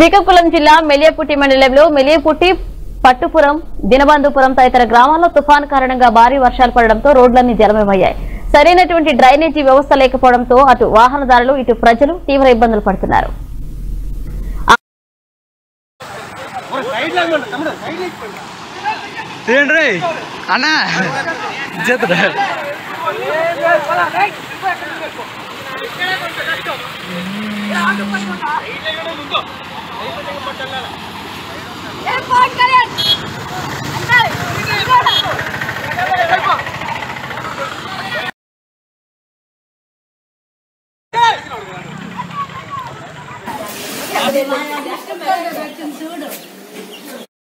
శ్రీకాకుళం జిల్లా మెలియపుట్టి మండలంలో మెలియపుట్టి పట్టుపురం దినబంధుపురం తదితర గ్రామాల్లో తుఫాన్ కారణంగా భారీ వర్షాలు పడడంతో రోడ్లన్నీ జలమయమయ్యాయి సరైనటువంటి డ్రైనేజీ వ్యవస్థ లేకపోవడంతో అటు వాహనదారులు ఇటు ప్రజలు తీవ్ర ఇబ్బందులు పడుతున్నారు ఏంట్రీ అన్నా చేతురా ఏ ఫోన్ కరెంట్ అంతా